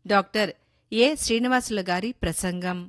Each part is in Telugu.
డాక్టర్ ఏ శ్రీనివాసులు గారి ప్రసంగం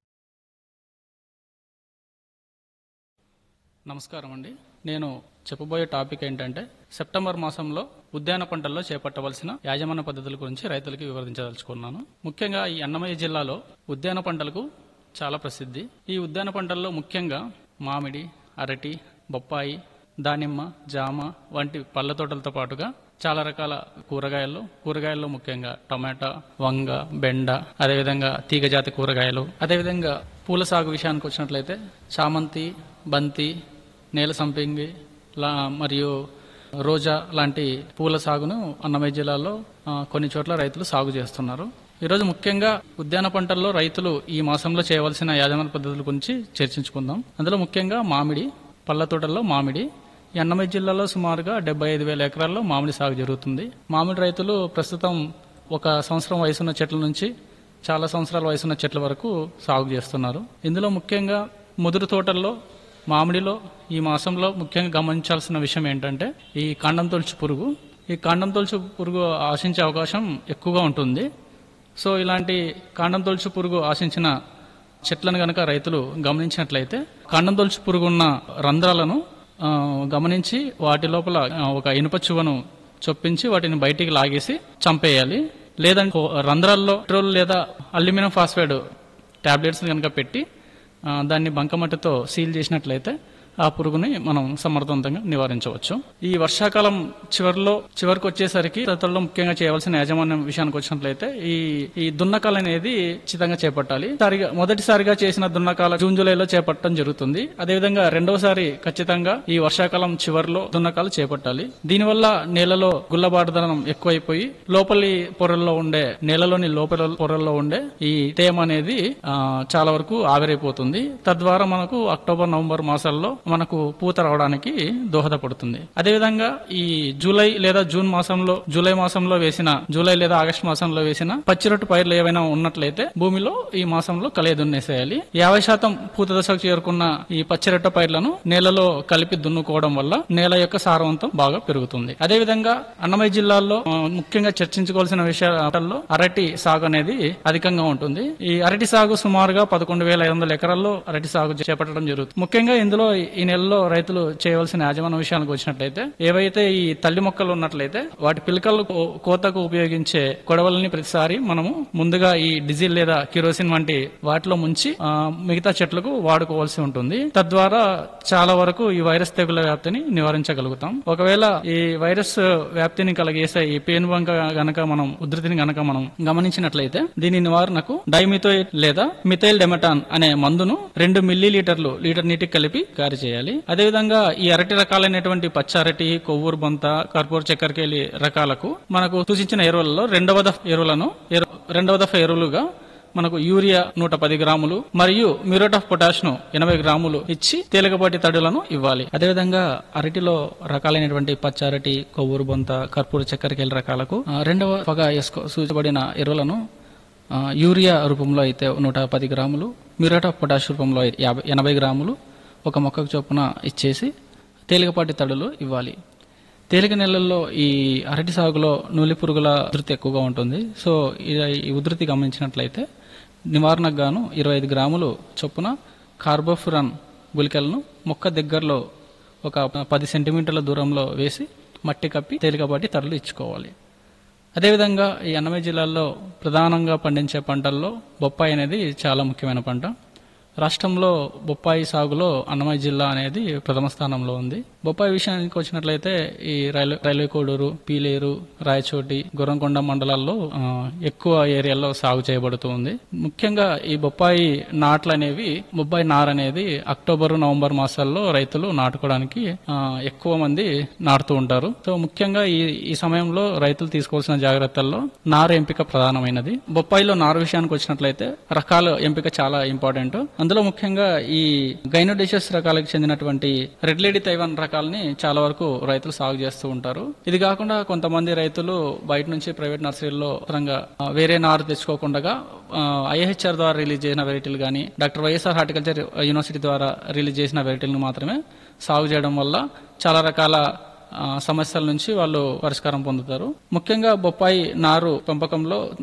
నమస్కారం అండి నేను చెప్పబోయే టాపిక్ ఏంటంటే సెప్టెంబర్ మాసంలో ఉద్యాన పంటల్లో చేపట్టవలసిన యాజమాన్య పద్ధతుల గురించి రైతులకి వివరించదలుచుకున్నాను ముఖ్యంగా ఈ అన్నమయ్య జిల్లాలో ఉద్యాన పంటలకు చాలా ప్రసిద్ధి ఈ ఉద్యాన పంటల్లో ముఖ్యంగా మామిడి అరటి బొప్పాయి దానిమ్మ జామ వంటి పళ్ళ తోటలతో పాటుగా చాలా రకాల కూరగాయలు కూరగాయల్లో ముఖ్యంగా టమాటా వంగ బెండ అదేవిధంగా తీగజాతి కూరగాయలు అదేవిధంగా పూల సాగు విషయానికి వచ్చినట్లయితే చామంతి బంతి నేల సంపింగి లా మరియు రోజా లాంటి పూల సాగును అన్నమయ్య జిల్లాలో ఆ, కొన్ని చోట్ల రైతులు సాగు చేస్తున్నారు ఈరోజు ముఖ్యంగా ఉద్యాన పంటల్లో రైతులు ఈ మాసంలో చేయవలసిన యాజమాన్య పద్ధతుల గురించి చర్చించుకుందాం అందులో ముఖ్యంగా మామిడి పళ్ళ తోటల్లో మామిడి ఈ అన్నమయ్య జిల్లాలో సుమారుగా డెబ్బై ఐదు వేల ఎకరాల్లో మామిడి సాగు జరుగుతుంది మామిడి రైతులు ప్రస్తుతం ఒక సంవత్సరం వయసున్న చెట్ల నుంచి చాలా సంవత్సరాల వయసున్న చెట్ల వరకు సాగు చేస్తున్నారు ఇందులో ముఖ్యంగా ముదురు తోటల్లో మామిడిలో ఈ మాసంలో ముఖ్యంగా గమనించాల్సిన విషయం ఏంటంటే ఈ కాండం తొలుచు పురుగు ఈ కాండం తొలుచు పురుగు ఆశించే అవకాశం ఎక్కువగా ఉంటుంది సో ఇలాంటి కాండం తొలుచు పురుగు ఆశించిన చెట్లను గనక రైతులు గమనించినట్లయితే కాండం తొలుచు పురుగు ఉన్న రంధ్రాలను ఆ, గమనించి వాటి లోపల ఆ, ఒక ఇనుప చువను చొప్పించి వాటిని బయటికి లాగేసి చంపేయాలి లేదంటే రంధ్రాల్లో పెట్రోల్ లేదా అల్యూమినియం ఫాస్ఫేట్ టాబ్లెట్స్ కనుక పెట్టి ఆ, దాన్ని బంకమట్టితో సీల్ చేసినట్లయితే ఆ పురుగుని మనం సమర్థవంతంగా నివారించవచ్చు ఈ వర్షాకాలం చివరిలో చివరికి వచ్చేసరికి రైతుల్లో ముఖ్యంగా చేయవలసిన యాజమాన్యం విషయానికి వచ్చినట్లయితే ఈ ఈ దున్నకాలు అనేది ఖచ్చితంగా చేపట్టాలి సారిగా మొదటిసారిగా చేసిన దున్నకాల జూన్ జూలైలో చేపట్టడం జరుగుతుంది అదేవిధంగా రెండవసారి ఖచ్చితంగా ఈ వర్షాకాలం చివరిలో దున్నకాలు చేపట్టాలి దీనివల్ల నేలలో గుల్లబాటుదనం ఎక్కువైపోయి లోపలి పొరల్లో ఉండే నేలలోని లోపల పొరల్లో ఉండే ఈ తేమ అనేది ఆ, చాలా వరకు ఆవిరైపోతుంది తద్వారా మనకు అక్టోబర్ నవంబర్ మాసాల్లో మనకు పూత రావడానికి దోహదపడుతుంది అదేవిధంగా ఈ జూలై లేదా జూన్ మాసంలో జూలై మాసంలో వేసిన జూలై లేదా ఆగస్టు మాసంలో వేసిన పచ్చిరొట్టు పైర్లు ఏవైనా ఉన్నట్లయితే భూమిలో ఈ మాసంలో కలియ దున్నేసేయాలి యాభై శాతం పూత దశకు చేరుకున్న ఈ పచ్చిరొట్ట పైర్లను నేలలో కలిపి దున్నుకోవడం వల్ల నేల యొక్క సారవంతం బాగా పెరుగుతుంది అదేవిధంగా అన్నమయ్య జిల్లాలో ఆ, ముఖ్యంగా చర్చించుకోవాల్సిన విషయాలలో అరటి సాగు అనేది అధికంగా ఉంటుంది ఈ అరటి సాగు సుమారుగా పదకొండు వేల ఐదు వందల ఎకరాల్లో అరటి సాగు చేపట్టడం జరుగుతుంది ముఖ్యంగా ఇందులో ఈ నెలలో రైతులు చేయవలసిన యాజమాన్య విషయానికి వచ్చినట్లయితే ఏవైతే ఈ తల్లి మొక్కలు ఉన్నట్లయితే వాటి పిలకలు కో- కోతకు ఉపయోగించే కొడవలని ప్రతిసారి మనము ముందుగా ఈ డీజిల్ లేదా కిరోసిన్ వంటి వాటిలో ముంచి ఆ, మిగతా చెట్లకు వాడుకోవాల్సి ఉంటుంది తద్వారా చాలా వరకు ఈ వైరస్ తెగుల వ్యాప్తిని నివారించగలుగుతాం ఒకవేళ ఈ వైరస్ వ్యాప్తిని కలిగేసే ఈ పేను బంక గనక మనం ఉధృతిని గనక మనం గమనించినట్లయితే దీని నివారణకు డైమిథోయిట్ లేదా మిథైల్ డెమటాన్ అనే మందును రెండు మిల్లీ లీటర్లు లీటర్ నీటికి కలిపి గారి చేయాలి అదేవిధంగా ఈ అరటి రకాలైనటువంటి పచ్చ అరటి కొవ్వూరు బొంత కర్పూర చక్కెరకేలి రకాలకు మనకు సూచించిన ఎరువులలో రెండవ దఫ ఎరువులను ఎరు- రెండవ దఫ ఎరువులుగా మనకు యూరియా నూట పది గ్రాములు మరియు మ్యూరేట్ ఆఫ్ పొటాష్ ను ఎనభై గ్రాములు ఇచ్చి తేలికపాటి తడులను ఇవ్వాలి అదేవిధంగా అరటిలో రకాలైనటువంటి పచ్చ అరటి కొవ్వూరు బొంత కర్పూర చక్కెరకేలి రకాలకు ఆ, రెండవ పగ ఎస్కో సూచించబడిన ఎరువులను ఆ, యూరియా రూపంలో అయితే నూట పది గ్రాములు మ్యూరేట్ ఆఫ్ పొటాష్ రూపంలో అయితే యాభై ఎనభై గ్రాములు ఒక మొక్కకు చొప్పున ఇచ్చేసి తేలికపాటి తడులు ఇవ్వాలి తేలిక నెలల్లో ఈ అరటి సాగులో నూలి పురుగుల ఉధృతి ఎక్కువగా ఉంటుంది సో ఈ- ఈ ఉధృతి గమనించినట్లయితే నివారణకు గాను ఇరవై ఐదు గ్రాములు చొప్పున కార్బోఫురాన్ గుళికలను మొక్క దగ్గరలో ఒక పది సెంటీమీటర్ల దూరంలో వేసి మట్టి కప్పి తేలికపాటి తరలు ఇచ్చుకోవాలి అదేవిధంగా ఈ అన్నమయ్య జిల్లాలో ప్రధానంగా పండించే పంటల్లో బొప్పాయి అనేది చాలా ముఖ్యమైన పంట రాష్ట్రంలో బొప్పాయి సాగులో అన్నమయ్య జిల్లా అనేది ప్రథమ స్థానంలో ఉంది బొప్పాయి విషయానికి వచ్చినట్లయితే ఈ రైల్వే రైల్వే కోడూరు పీలేరు రాయచోటి గుర్రంకొండ మండలాల్లో ఆ, ఎక్కువ ఏరియాల్లో సాగు చేయబడుతూ ఉంది ముఖ్యంగా ఈ బొప్పాయి నాట్లు అనేవి బొప్పాయి నార్ అనేది అక్టోబర్ నవంబర్ మాసాల్లో రైతులు నాటుకోవడానికి ఆ, ఎక్కువ మంది నాటుతూ ఉంటారు సో ముఖ్యంగా ఈ ఈ సమయంలో రైతులు తీసుకోవాల్సిన జాగ్రత్తల్లో నారు ఎంపిక ప్రధానమైనది బొప్పాయిలో నారు విషయానికి వచ్చినట్లయితే రకాల ఎంపిక చాలా ఇంపార్టెంట్ అందులో ముఖ్యంగా ఈ గైనోడిషస్ రకాలకు చెందినటువంటి రెడ్ లేడీ తైవాన్ రకాలని చాలా వరకు రైతులు సాగు చేస్తూ ఉంటారు ఇది కాకుండా కొంతమంది రైతులు బయట నుంచి ప్రైవేట్ నర్సరీల్లో పరంగా ఆ, వేరే నారు తెచ్చుకోకుండా ఐహెచ్ఆర్ ద్వారా రిలీజ్ చేసిన వెరైటీలు కానీ డాక్టర్ వైఎస్ఆర్ హార్టికల్చర్ యూనివర్సిటీ ద్వారా రిలీజ్ చేసిన వెరైటీలను మాత్రమే సాగు చేయడం వల్ల చాలా రకాల ఆ, సమస్యల నుంచి వాళ్ళు పరిష్కారం పొందుతారు ముఖ్యంగా బొప్పాయి నారు పెంపకంలో